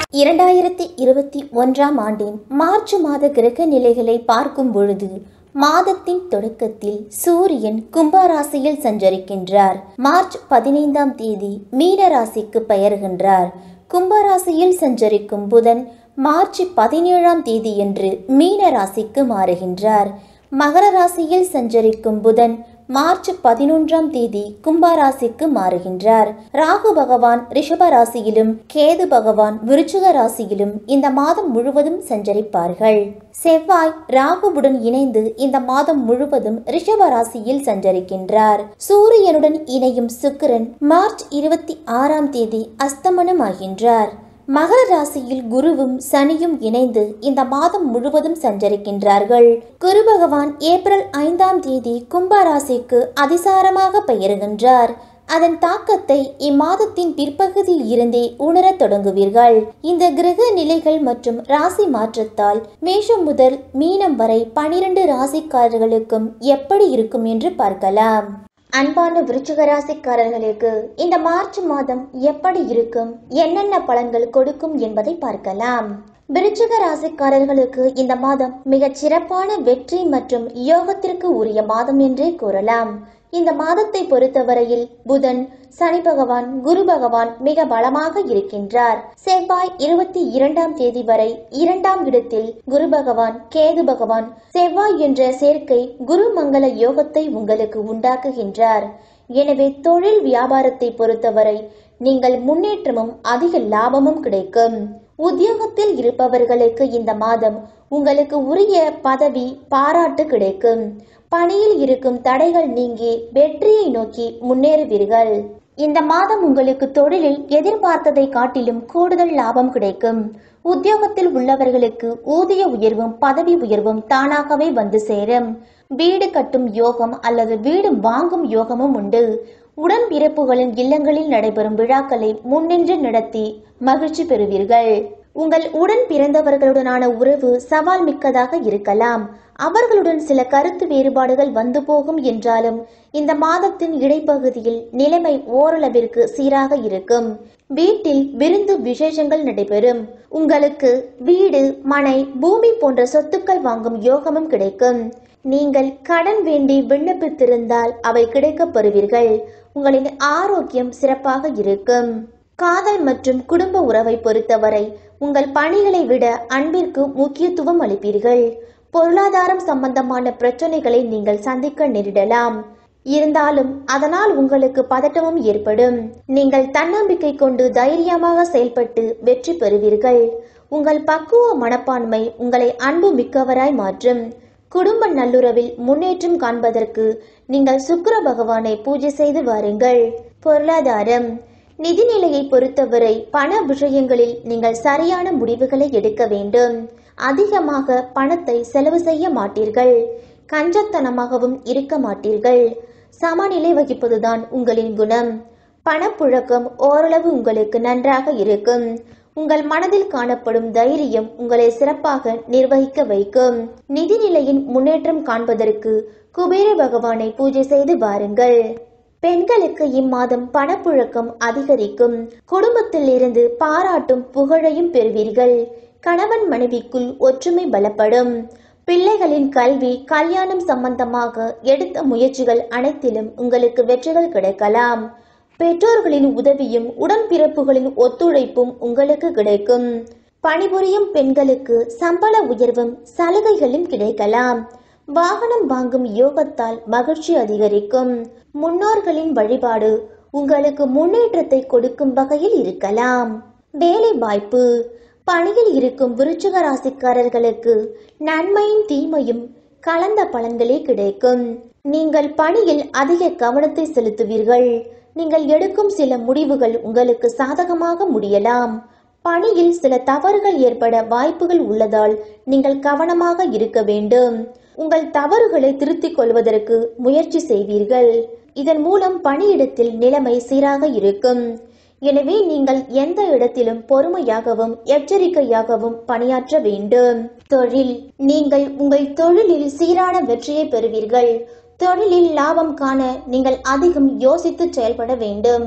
இரண்டாயிரத்தி இருபத்தி ஒன்றாம் ஆண்டின் மார்ச் மாத கிரக நிலைகளை பார்க்கும் பொழுது மாதத்தின் தொடக்கத்தில் சூரியன் கும்பராசியில் சஞ்சரிக்கின்றார் மார்ச் பதினைந்தாம் தேதி மீன ராசிக்கு பெயர்கின்றார் கும்பராசியில் சஞ்சரிக்கும் புதன் மார்ச் பதினேழாம் தேதியன்று மீன ராசிக்கு மாறுகின்றார் மகர ராசியில் சஞ்சரிக்கும் புதன் மார்ச் பதினொன்றாம் தேதி கும்பராசிக்கு மாறுகின்றார் ராகு பகவான் ரிஷப ராசியிலும் கேது பகவான் விருச்சிக ராசியிலும் இந்த மாதம் முழுவதும் சஞ்சரிப்பார்கள் செவ்வாய் ராகுவுடன் இணைந்து இந்த மாதம் முழுவதும் ரிஷப ராசியில் சஞ்சரிக்கின்றார் சூரியனுடன் இணையும் சுக்கிரன் மார்ச் இருபத்தி ஆறாம் தேதி அஸ்தமனமாகின்றார் மகர ராசியில் குருவும் சனியும் இணைந்து இந்த மாதம் முழுவதும் சஞ்சரிக்கின்றார்கள் குரு பகவான் ஏப்ரல் ஐந்தாம் தேதி கும்ப ராசிக்கு அதிசாரமாக பெயருகின்றார் அதன் தாக்கத்தை இம்மாதத்தின் பிற்பகுதியில் இருந்தே உணரத் தொடங்குவீர்கள் இந்த கிரக நிலைகள் மற்றும் ராசி மாற்றத்தால் மேஷம் முதல் மீனம் வரை பனிரெண்டு ராசிக்காரர்களுக்கும் எப்படி இருக்கும் என்று பார்க்கலாம் அன்பான விருச்சிக ராசிக்காரர்களுக்கு இந்த மார்ச் மாதம் எப்படி இருக்கும் என்னென்ன பலன்கள் கொடுக்கும் என்பதை பார்க்கலாம் விருச்சிக ராசிக்காரர்களுக்கு இந்த மாதம் மிகச் சிறப்பான வெற்றி மற்றும் யோகத்திற்கு உரிய மாதம் என்றே கூறலாம் இந்த மாதத்தை பொறுத்தவரையில் புதன் சனி பகவான் குரு பகவான் மிக பலமாக இருக்கின்றார் செவ்வாய் இருபத்தி இரண்டாம் தேதி வரை இரண்டாம் இடத்தில் குரு பகவான் கேது பகவான் செவ்வாய் என்ற சேர்க்கை குரு மங்கள யோகத்தை உங்களுக்கு உண்டாக்குகின்றார் எனவே தொழில் வியாபாரத்தை பொறுத்தவரை நீங்கள் முன்னேற்றமும் அதிக லாபமும் கிடைக்கும் உத்தியோகத்தில் இருப்பவர்களுக்கு இந்த மாதம் உங்களுக்கு உரிய பதவி பாராட்டு கிடைக்கும் பணியில் இருக்கும் தடைகள் நீங்கி வெற்றியை நோக்கி முன்னேறுவீர்கள் இந்த மாதம் உங்களுக்கு தொழிலில் எதிர்பார்த்ததை காட்டிலும் கூடுதல் லாபம் கிடைக்கும் உத்தியோகத்தில் உள்ளவர்களுக்கு ஊதிய உயர்வும் பதவி உயர்வும் தானாகவே வந்து சேரும் வீடு கட்டும் யோகம் அல்லது வீடு வாங்கும் யோகமும் உண்டு உடன்பிறப்புகளின் இல்லங்களில் நடைபெறும் விழாக்களை முன்னின்று நடத்தி மகிழ்ச்சி பெறுவீர்கள் உங்கள் உடன் பிறந்தவர்களுடனான உறவு சவால் மிக்கதாக இருக்கலாம் அவர்களுடன் சில கருத்து வேறுபாடுகள் வந்து போகும் என்றாலும் இந்த மாதத்தின் இடைப்பகுதியில் நிலைமை ஓரளவிற்கு சீராக இருக்கும் வீட்டில் விருந்து விசேஷங்கள் நடைபெறும் உங்களுக்கு வீடு மனை பூமி போன்ற சொத்துக்கள் வாங்கும் யோகமும் கிடைக்கும் நீங்கள் கடன் வேண்டி விண்ணப்பித்திருந்தால் அவை கிடைக்கப் பெறுவீர்கள் உங்களின் ஆரோக்கியம் சிறப்பாக இருக்கும் காதல் மற்றும் குடும்ப உறவை பொறுத்தவரை உங்கள் பணிகளை விட அன்பிற்கு முக்கியத்துவம் அளிப்பீர்கள் பொருளாதாரம் சம்பந்தமான பிரச்சனைகளை நீங்கள் சந்திக்க நேரிடலாம் இருந்தாலும் அதனால் உங்களுக்கு பதட்டமும் ஏற்படும் நீங்கள் தன்னம்பிக்கை கொண்டு தைரியமாக செயல்பட்டு வெற்றி பெறுவீர்கள் உங்கள் பக்குவ மனப்பான்மை உங்களை அன்பு மிக்கவராய் மாற்றும் குடும்ப நல்லுறவில் முன்னேற்றம் காண்பதற்கு நீங்கள் சுக்கிர பகவானை பூஜை செய்து வாருங்கள் பொருளாதாரம் நிதிநிலையை பொறுத்தவரை பண விஷயங்களில் நீங்கள் சரியான முடிவுகளை எடுக்க வேண்டும் அதிகமாக பணத்தை செலவு செய்ய மாட்டீர்கள் கஞ்சத்தனமாகவும் இருக்க மாட்டீர்கள் சமநிலை வகிப்பதுதான் உங்களின் குணம் பணப்புழக்கம் ஓரளவு உங்களுக்கு நன்றாக இருக்கும் உங்கள் மனதில் காணப்படும் தைரியம் உங்களை சிறப்பாக நிர்வகிக்க வைக்கும் நிதிநிலையின் முன்னேற்றம் காண்பதற்கு குபேர பகவானை பூஜை செய்து வாருங்கள் பெண்களுக்கு இம்மாதம் பணப்புழக்கம் அதிகரிக்கும் குடும்பத்தில் இருந்து பாராட்டும் புகழையும் பெறுவீர்கள் கணவன் மனைவிக்குள் ஒற்றுமை பலப்படும் பிள்ளைகளின் கல்வி கல்யாணம் சம்பந்தமாக எடுத்த முயற்சிகள் அனைத்திலும் உங்களுக்கு வெற்றிகள் கிடைக்கலாம் பெற்றோர்களின் உதவியும் உடன்பிறப்புகளின் ஒத்துழைப்பும் உங்களுக்கு கிடைக்கும் பணிபுரியும் பெண்களுக்கு சம்பள உயர்வும் சலுகைகளும் கிடைக்கலாம் வாகனம் வாங்கும் யோகத்தால் மகிழ்ச்சி அதிகரிக்கும் முன்னோர்களின் வழிபாடு உங்களுக்கு முன்னேற்றத்தை கொடுக்கும் வகையில் இருக்கலாம் வேலை வாய்ப்பு பணியில் இருக்கும் விருச்சிக ராசிக்காரர்களுக்கு நன்மையும் தீமையும் கலந்த பலன்களே கிடைக்கும் நீங்கள் பணியில் அதிக கவனத்தை செலுத்துவீர்கள் நீங்கள் எடுக்கும் சில முடிவுகள் உங்களுக்கு சாதகமாக முடியலாம் பணியில் சில தவறுகள் ஏற்பட வாய்ப்புகள் உள்ளதால் நீங்கள் கவனமாக இருக்க வேண்டும் உங்கள் தவறுகளை திருத்திக் கொள்வதற்கு முயற்சி செய்வீர்கள் இதன் மூலம் பணியிடத்தில் நிலைமை சீராக இருக்கும் எனவே நீங்கள் எந்த இடத்திலும் பொறுமையாகவும் எச்சரிக்கையாகவும் பணியாற்ற வேண்டும் தொழில் நீங்கள் உங்கள் தொழிலில் சீரான வெற்றியை பெறுவீர்கள் தொழிலில் லாபம் காண நீங்கள் அதிகம் யோசித்து செயல்பட வேண்டும்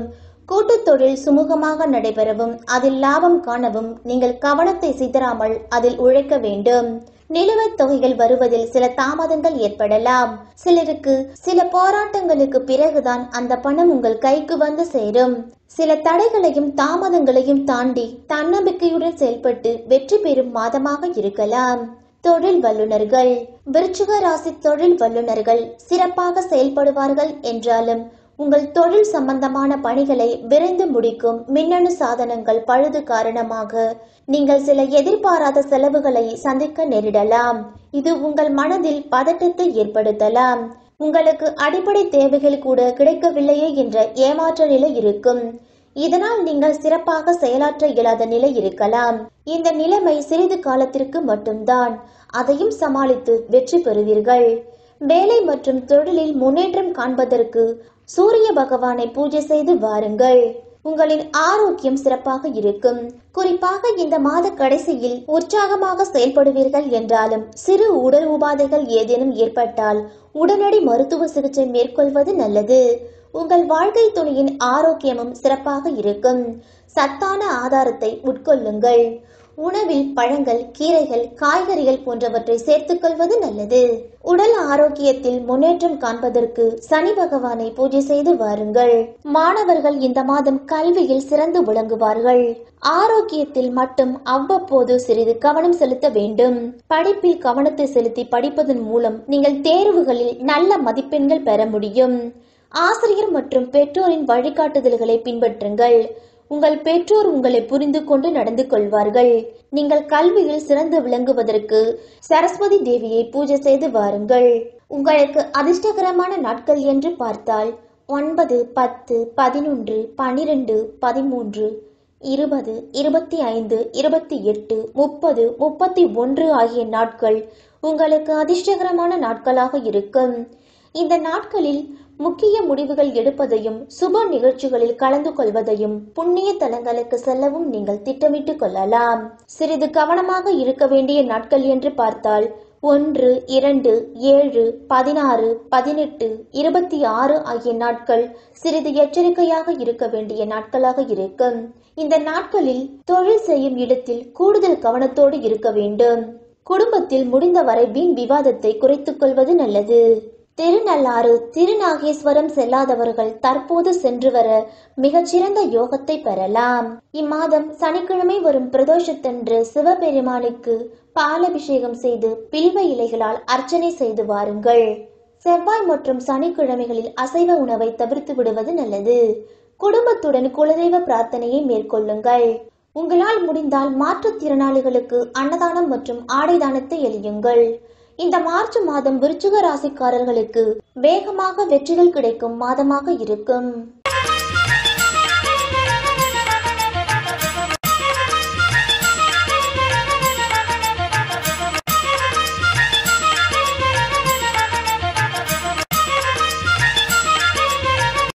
கூட்டுத் தொழில் சுமூகமாக நடைபெறவும் அதில் லாபம் காணவும் நீங்கள் கவனத்தை சிதறாமல் அதில் உழைக்க வேண்டும் நிலுவைத் தொகைகள் வருவதில் சில தாமதங்கள் ஏற்படலாம் சிலருக்கு சில போராட்டங்களுக்கு பிறகுதான் அந்த பணம் உங்கள் கைக்கு வந்து சேரும் சில தடைகளையும் தாமதங்களையும் தாண்டி தன்னம்பிக்கையுடன் செயல்பட்டு வெற்றி பெறும் மாதமாக இருக்கலாம் தொழில் வல்லுநர்கள் விருச்சிக ராசி தொழில் வல்லுநர்கள் சிறப்பாக செயல்படுவார்கள் என்றாலும் உங்கள் தொழில் சம்பந்தமான பணிகளை விரைந்து முடிக்கும் மின்னணு சாதனங்கள் பழுது காரணமாக நீங்கள் சில எதிர்பாராத செலவுகளை சந்திக்க நேரிடலாம் இது உங்கள் மனதில் பதட்டத்தை ஏற்படுத்தலாம் உங்களுக்கு அடிப்படை தேவைகள் கூட கிடைக்கவில்லையே என்ற ஏமாற்ற நிலை இருக்கும் இதனால் நீங்கள் சிறப்பாக செயலாற்ற இயலாத நிலை இருக்கலாம் இந்த நிலைமை சிறிது காலத்திற்கு மட்டும்தான் அதையும் சமாளித்து வெற்றி பெறுவீர்கள் வேலை மற்றும் தொழிலில் முன்னேற்றம் காண்பதற்கு சூரிய பகவானை பூஜை செய்து வாருங்கள் உங்களின் ஆரோக்கியம் சிறப்பாக இருக்கும் குறிப்பாக இந்த மாத கடைசியில் உற்சாகமாக செயல்படுவீர்கள் என்றாலும் சிறு உடல் உபாதைகள் ஏதேனும் ஏற்பட்டால் உடனடி மருத்துவ சிகிச்சை மேற்கொள்வது நல்லது உங்கள் வாழ்க்கை துணையின் ஆரோக்கியமும் சிறப்பாக இருக்கும் சத்தான ஆதாரத்தை உட்கொள்ளுங்கள் உணவில் பழங்கள் கீரைகள் காய்கறிகள் போன்றவற்றை சேர்த்துக் கொள்வது நல்லது உடல் ஆரோக்கியத்தில் முன்னேற்றம் காண்பதற்கு சனி பகவானை பூஜை செய்து வாருங்கள் மாணவர்கள் இந்த மாதம் கல்வியில் சிறந்து விளங்குவார்கள் ஆரோக்கியத்தில் மட்டும் அவ்வப்போது சிறிது கவனம் செலுத்த வேண்டும் படிப்பில் கவனத்தை செலுத்தி படிப்பதன் மூலம் நீங்கள் தேர்வுகளில் நல்ல மதிப்பெண்கள் பெற முடியும் ஆசிரியர் மற்றும் பெற்றோரின் வழிகாட்டுதல்களை பின்பற்றுங்கள் உங்கள் பெற்றோர் உங்களை புரிந்து கொண்டு நடந்து கொள்வார்கள் நீங்கள் கல்வியில் சிறந்து விளங்குவதற்கு சரஸ்வதி தேவியை பூஜை செய்து வாருங்கள் உங்களுக்கு அதிர்ஷ்டகரமான நாட்கள் என்று பார்த்தால் ஒன்பது பத்து பதினொன்று பனிரெண்டு பதிமூன்று இருபது இருபத்தி ஐந்து இருபத்தி எட்டு முப்பது முப்பத்தி ஒன்று ஆகிய நாட்கள் உங்களுக்கு அதிர்ஷ்டகரமான நாட்களாக இருக்கும் இந்த நாட்களில் முக்கிய முடிவுகள் எடுப்பதையும் சுப நிகழ்ச்சிகளில் கலந்து கொள்வதையும் புண்ணிய தலங்களுக்கு செல்லவும் நீங்கள் திட்டமிட்டுக் கொள்ளலாம் சிறிது கவனமாக இருக்க வேண்டிய நாட்கள் என்று பார்த்தால் ஒன்று இரண்டு ஏழு பதினாறு பதினெட்டு இருபத்தி ஆறு ஆகிய நாட்கள் சிறிது எச்சரிக்கையாக இருக்க வேண்டிய நாட்களாக இருக்கும் இந்த நாட்களில் தொழில் செய்யும் இடத்தில் கூடுதல் கவனத்தோடு இருக்க வேண்டும் குடும்பத்தில் முடிந்தவரை வீண் விவாதத்தை குறைத்துக் கொள்வது நல்லது திருநள்ளாறு திருநாகேஸ்வரம் செல்லாதவர்கள் தற்போது சென்று வர மிகச்சிறந்த யோகத்தை பெறலாம் இம்மாதம் சனிக்கிழமை வரும் பிரதோஷத்தன்று சிவபெருமானுக்கு பாலபிஷேகம் செய்து பில்வ இலைகளால் அர்ச்சனை செய்து வாருங்கள் செவ்வாய் மற்றும் சனிக்கிழமைகளில் அசைவ உணவை தவிர்த்து விடுவது நல்லது குடும்பத்துடன் குலதெய்வ பிரார்த்தனையை மேற்கொள்ளுங்கள் உங்களால் முடிந்தால் மாற்றுத்திறனாளிகளுக்கு அன்னதானம் மற்றும் ஆடை தானத்தை எளியுங்கள் இந்த மார்ச் மாதம் விருச்சிக ராசிக்காரர்களுக்கு வேகமாக வெற்றிகள் கிடைக்கும் மாதமாக இருக்கும்